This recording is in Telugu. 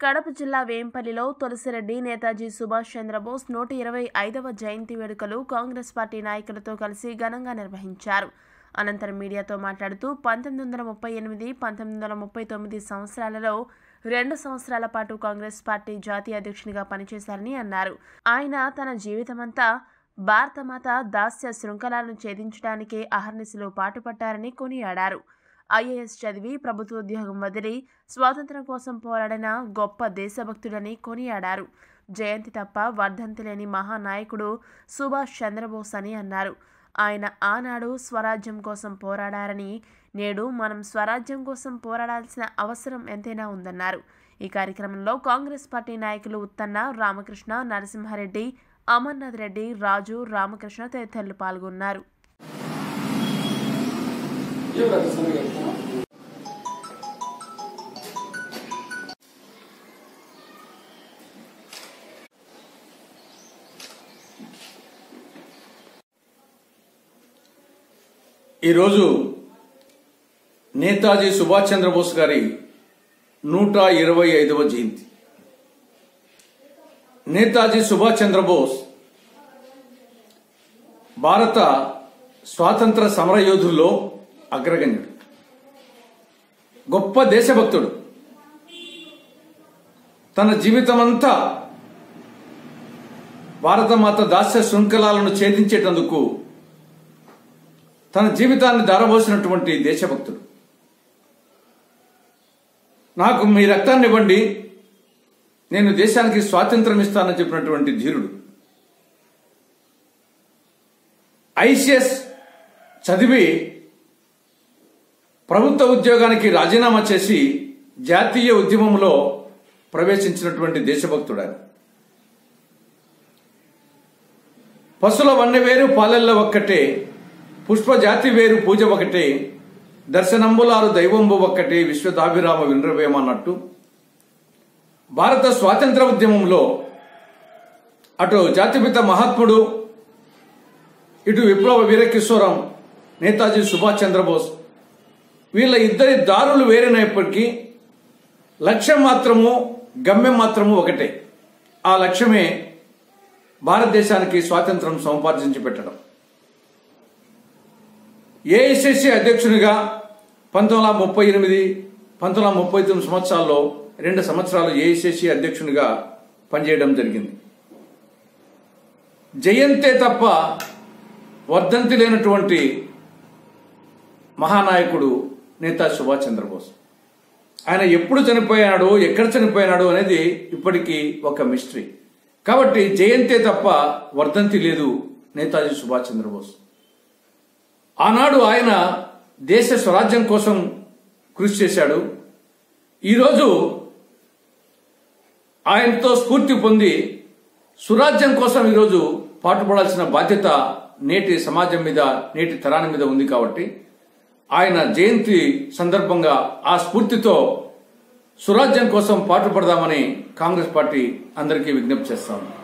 కడప జిల్లా వేంపల్లిలో తులసిరెడ్డి నేతాజీ సుభాష్ చంద్రబోస్ నూట ఇరవై ఐదవ జయంతి వేడుకలు కాంగ్రెస్ పార్టీ నాయకులతో కలిసి ఘనంగా నిర్వహించారు అనంతరం మీడియాతో మాట్లాడుతూ పంతొమ్మిది వందల ముప్పై ఎనిమిది పంతొమ్మిది వందల ముప్పై తొమ్మిది సంవత్సరాలలో రెండు సంవత్సరాల పాటు కాంగ్రెస్ పార్టీ జాతీయ అధ్యక్షునిగా పనిచేశారని అన్నారు ఆయన తన జీవితమంతా భారతమాత దాస్య శృంఖలాలను ఛేదించడానికే అహర్నిశలు పాటుపట్టారని కొనియాడారు ఐఏఎస్ చదివి ప్రభుత్వ ఉద్యోగం వదిలి స్వాతంత్రం కోసం పోరాడిన గొప్ప దేశభక్తుడని కొనియాడారు జయంతి తప్ప వర్ధంతి లేని మహానాయకుడు సుభాష్ చంద్రబోస్ అని అన్నారు ఆయన ఆనాడు స్వరాజ్యం కోసం పోరాడారని నేడు మనం స్వరాజ్యం కోసం పోరాడాల్సిన అవసరం ఎంతైనా ఉందన్నారు ఈ కార్యక్రమంలో కాంగ్రెస్ పార్టీ నాయకులు ఉత్తన్న రామకృష్ణ నరసింహారెడ్డి అమర్నాథ్ రెడ్డి రాజు రామకృష్ణ తదితరులు పాల్గొన్నారు ఈరోజు నేతాజీ సుభాష్ చంద్రబోస్ గారి నూట ఇరవై ఐదవ జయంతి నేతాజీ సుభాష్ చంద్రబోస్ భారత స్వాతంత్ర సమరయోధుల్లో అగ్రగణ్యుడు గొప్ప దేశభక్తుడు తన జీవితమంతా భారతమాత దాస్య శృంఖలాలను ఛేదించేటందుకు తన జీవితాన్ని దారబోసినటువంటి దేశభక్తుడు నాకు మీ రక్తాన్ని ఇవ్వండి నేను దేశానికి స్వాతంత్రం ఇస్తానని చెప్పినటువంటి ధీరుడు ఐసిఎస్ చదివి ప్రభుత్వ ఉద్యోగానికి రాజీనామా చేసి జాతీయ ఉద్యమంలో ప్రవేశించినటువంటి దేశభక్తుడు ఆయన పశుల వన్నె వేరు పాలెల్ల ఒక్కటే పుష్ప జాతి వేరు పూజ ఒకటే దర్శనంబులారు దైవంబు ఒక్కటే విశ్వదాభిరామ వినరవేమన్నట్టు భారత స్వాతంత్ర ఉద్యమంలో అటు జాతిపిత మహాత్ముడు ఇటు విప్లవ వీరకిశోరం నేతాజీ సుభాష్ చంద్రబోస్ వీళ్ళ ఇద్దరి దారులు వేరైనప్పటికీ లక్ష్యం మాత్రము గమ్యం మాత్రము ఒకటే ఆ లక్ష్యమే భారతదేశానికి స్వాతంత్రం సముపార్జించి పెట్టడం ఏఐసిసి అధ్యక్షునిగా పంతొమ్మిది వందల ముప్పై ఎనిమిది పంతొమ్మిది వందల ముప్పై తొమ్మిది సంవత్సరాల్లో రెండు సంవత్సరాలు ఏఐసిసి అధ్యక్షునిగా పనిచేయడం జరిగింది జయంతే తప్ప వర్ధంతి లేనటువంటి మహానాయకుడు నేతా సుభాష్ చంద్రబోస్ ఆయన ఎప్పుడు చనిపోయాడు ఎక్కడ చనిపోయినాడు అనేది ఇప్పటికీ ఒక మిస్టరీ కాబట్టి జయంతే తప్ప వర్ధంతి లేదు నేతాజీ సుభాష్ చంద్రబోస్ ఆనాడు ఆయన దేశ స్వరాజ్యం కోసం కృషి చేశాడు ఈరోజు ఆయనతో స్ఫూర్తి పొంది సురాజ్యం కోసం ఈరోజు పాటుపడాల్సిన బాధ్యత నేటి సమాజం మీద నేటి తరాని మీద ఉంది కాబట్టి ఆయన జయంతి సందర్భంగా ఆ స్ఫూర్తితో సురాజ్యం కోసం పాటుపడదామని కాంగ్రెస్ పార్టీ అందరికీ విజ్ఞప్తి చేస్తాము